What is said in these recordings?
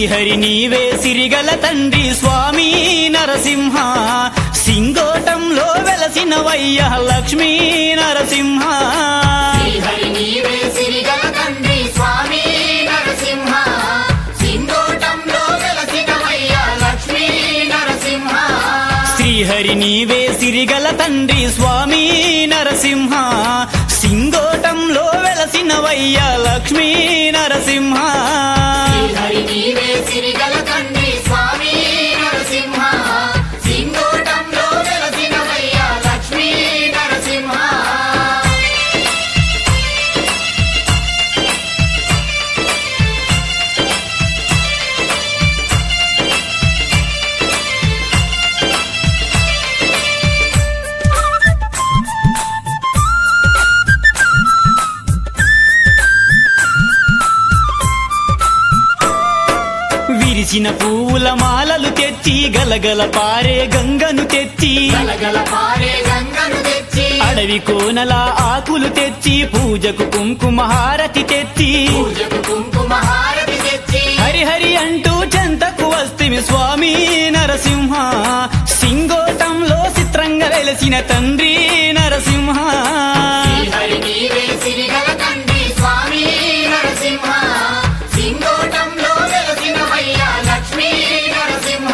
శ్రీహరి నీవే సిరిగల తండ్రి స్వామి నరసింహ సింగోటంలో వెలసినవయ్య లక్ష్మీ నరసింహ శ్రీహరి నీవే సిరిగల తండ్రి స్వామి నరసింహ సింగోటంలో వెలసినవయ్య లక్ష్మీ నరసింహ శ్రీహరి నీవే సిరిగల తండ్రి స్వామి నరసింహ సింగోటంలో వెలసినవయ్య లక్ష్మీ నరసింహ శ్రీహరి నీవే సిరిగల తండ్రి స్వామి నరసింహ సింగోటంలో వెలసినవయ్య లక్ష్మీ నరసింహ విరిచిన పువ్వుల మాలలు తెచ్చి గలగల పారే గంగను తెచ్చి గలగల పారే గంగను తెచ్చి అడవి కోనల ఆకులు తెచ్చి పూజకు కుంకుమ హారతి తెచ్చి పూజకు కుంకుమ హారతి తెచ్చి హరిహరి అంటూ చెంతకు వస్తిమి స్వామి నరసింహ సింగోటంలో చిత్రంగా వెలసిన తండ్రి నరసింహ శ్రీహరి నీవే సిరిగల తండ్రి స్వామి నరసింహ సింగోటంలో వెలసినవయ్య లక్ష్మీ నరసింహ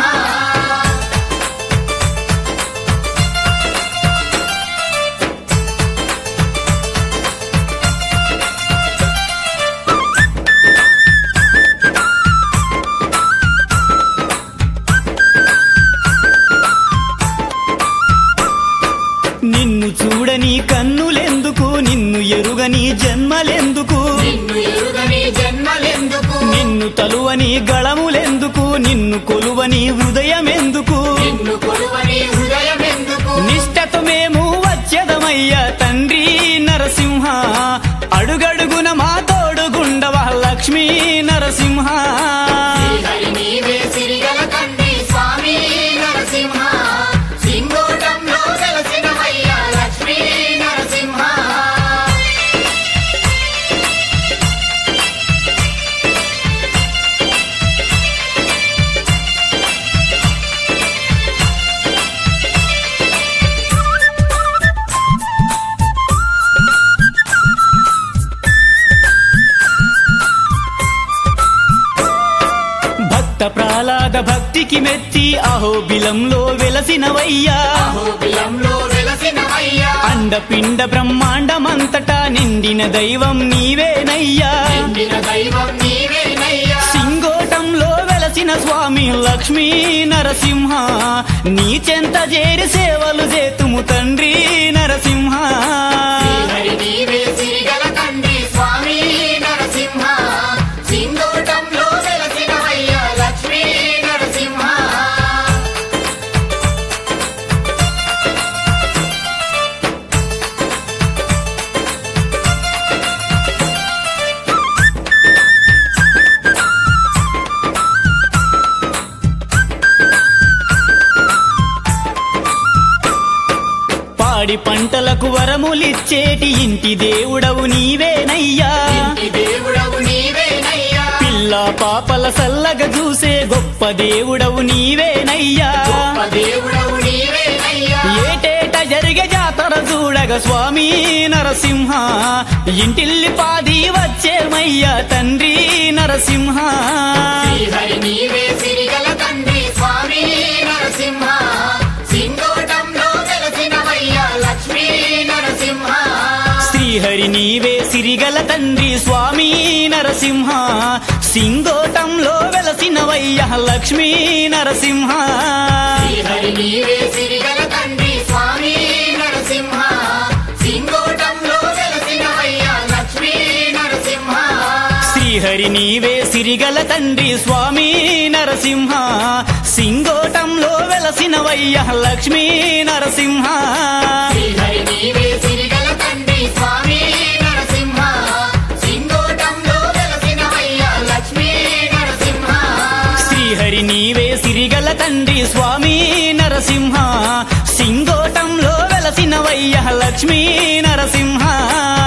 నిన్ను చూడని కన్నులెందుకు నిన్ను ఎరుగని జన్మలెందుకు నిన్ను ఎరుగని జన్మలెందుకు నిన్ను తలువని గళములెందుకు నిన్ను కొలువని హృదయమెందుకు నిన్ను కొలువని హృదయమెందుకు నిష్టతో మేము వచ్చేదమయ్యా తండ్రి నరసింహ అడుగడుగున మా తోడుగుండవ లక్ష్మీ నరసింహ శ్రీహరి నీవే సిరిగల తండ్రి స్వామి నరసింహ సింగోటంలో వెలసినవయ్య లక్ష్మీ నరసింహ భక్త ప్రహ్లాద భక్తికి మెచ్చి అహోబిలంలో వెలసినవయ్యా అహోబిలంలో వెలసినవయ్య అండపిండ బ్రహ్మాండమంతటా నిండిన దైవం నీవేనయ్యా నిండిన దైవం నీవేనయ్యా సింగోటంలో వెలసిన స్వామి లక్ష్మీ నరసింహ నీ చెంత చేరి సేవలు చేతుము తండ్రి నరసింహ శ్రీహరి నీవే సిరిగల తండ్రి స్వామి నరసింహ సింగోటంలో వెలసినవయ్య లక్ష్మీ నరసింహ పాడి పంటలకు వరములిచ్చేటి ఇంటి దేవుడవు నీవేనయ్యా ఇంటి దేవుడవు నీవేనయ్యా పిల్ల పాపల సల్లగ చూసే గొప్ప దేవుడవు నీవేనయ్యా గొప్ప దేవుడవు నీవేనయ్యా ఏటేట జరిగే జాతర చూడగ స్వామి నరసింహ ఇంటిల్లి పాది వచ్చేమయ్యా తండ్రి నరసింహ శ్రీహరి నీవే సిరిగల తండ్రి స్వామి నరసింహ సింగోటంలో వెలసినవయ్య లక్ష్మీ నరసింహ శ్రీహరి నీవే సిరిగల తండ్రి స్వామి నరసింహ సింగోటంలో వెలసినవయ్య లక్ష్మీ నరసింహ శ్రీహరి నీవే సిరిగల తండ్రి స్వామి నరసింహ సింగోటంలో వెలసినవయ్య లక్ష్మీ నరసింహ శ్రీహరి నీవే సిరిగల తండ్రి స్వామి నరసింహ సింగోటంలో వెలసినవయ్య లక్ష్మీ నరసింహ శ్రీహరి నీవే సిరిగల తండ్రి స్వామి నరసింహ సింగోటంలో వెలసినవయ్య లక్ష్మీ నరసింహ శ్రీహరి నీవే సిరిగల తండ్రి స్వామి నరసింహ సింగోటంలో వెలసినవయ్య లక్ష్మీ నరసింహ